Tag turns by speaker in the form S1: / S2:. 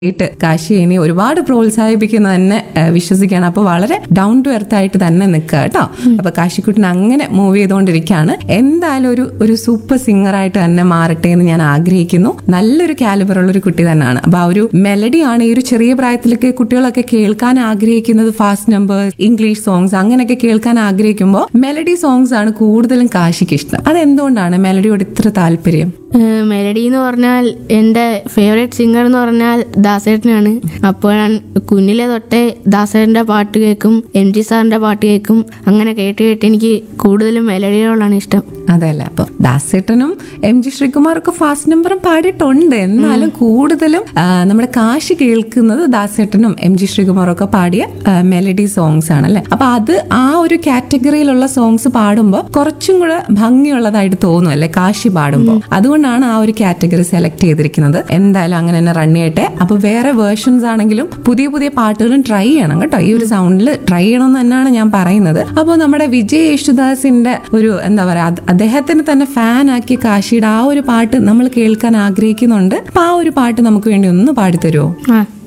S1: ായിട്ട് കാശി ഇനി ഒരുപാട് പ്രോത്സാഹിപ്പിക്കുന്ന തന്നെ ഏഹ്, വിശ്വസിക്കുകയാണ് അപ്പൊ വളരെ ഡൗൺ ടു എർത്ത് ആയിട്ട് തന്നെ നിൽക്കുക കേട്ടോ അപ്പൊ കാശിക്കുട്ടൻ അങ്ങനെ മൂവ് ചെയ്തുകൊണ്ടിരിക്കുകയാണ് എന്തായാലും ഒരു ഒരു സൂപ്പർ സിംഗർ ആയിട്ട് തന്നെ മാറട്ടെ എന്ന് ഞാൻ ആഗ്രഹിക്കുന്നു നല്ലൊരു കാലിബർ ഉള്ള ഒരു കുട്ടി തന്നെയാണ് അപ്പൊ ആ ഒരു മെലഡിയാണ് ഈ ഒരു ചെറിയ പ്രായത്തിലൊക്കെ കുട്ടികളൊക്കെ കേൾക്കാൻ ആഗ്രഹിക്കുന്നത് ഫാസ്റ്റ് നമ്പർ ഇംഗ്ലീഷ് സോങ്സ് അങ്ങനെയൊക്കെ കേൾക്കാൻ ആഗ്രഹിക്കുമ്പോൾ മെലഡി സോങ്സ് ആണ് കൂടുതലും കാശിക്ക് ഇഷ്ടം അതെന്തുകൊണ്ടാണ് മെലഡിയോട് ഇത്ര താല്പര്യം
S2: മെലഡി എന്ന് പറഞ്ഞാൽ എൻ്റെ ഫേവറേറ്റ് സിംഗർ എന്ന് പറഞ്ഞാൽ ദാസേട്ടനാണ് അപ്പോൾ ഞാൻ കുഞ്ഞിലെ തൊട്ടേ ദാസേട്ടൻ്റെ പാട്ട് കേൾക്കും എം ജി സാറിൻ്റെ പാട്ട് കേൾക്കും അങ്ങനെ കേട്ട് കേട്ട് എനിക്ക് കൂടുതലും മെലഡിയോടാണ് ഇഷ്ടം
S1: അതല്ല അപ്പൊ ദാസേട്ടനും എം ജി ശ്രീകുമാറൊക്കെ ഫാസ്റ്റ് നമ്പറും പാടിയിട്ടുണ്ട് എന്നാലും കൂടുതലും ആ, നമ്മുടെ കാശി കേൾക്കുന്നത് ദാസേട്ടനും എം ജി ശ്രീകുമാറും ഒക്കെ പാടിയ മെലഡി സോങ്സ് ആണ് അല്ലെ അപ്പൊ അത് ആ ഒരു കാറ്റഗറിയിലുള്ള സോങ്സ് പാടുമ്പോൾ കുറച്ചും കൂടെ ഭംഗിയുള്ളതായിട്ട് തോന്നും അല്ലെ കാശി പാടുമ്പോൾ അതുകൊണ്ടാണ് ആ ഒരു കാറ്റഗറി സെലക്ട് ചെയ്തിരിക്കുന്നത് എന്തായാലും അങ്ങനെ തന്നെ റൺ ചെയ്യട്ടെ അപ്പൊ വേറെ വേർഷൻസ് ആണെങ്കിലും പുതിയ പുതിയ പാട്ടുകളും ട്രൈ ചെയ്യണം കേട്ടോ ഈ ഒരു സൗണ്ടിൽ ട്രൈ ചെയ്യണം എന്ന് തന്നെയാണ് ഞാൻ പറയുന്നത് അപ്പോൾ നമ്മുടെ വിജയ് യേശുദാസിന്റെ ഒരു എന്താ പറയാ അത് അദ്ദേഹത്തിന് തന്നെ ഫാൻ ആക്കിയ കാശിയുടെ ആ ഒരു പാട്ട് നമ്മൾ കേൾക്കാൻ ആഗ്രഹിക്കുന്നുണ്ട് അപ്പൊ ആ ഒരു പാട്ട് നമുക്ക് വേണ്ടി ഒന്ന് പാടിത്തരുമോ
S2: ആ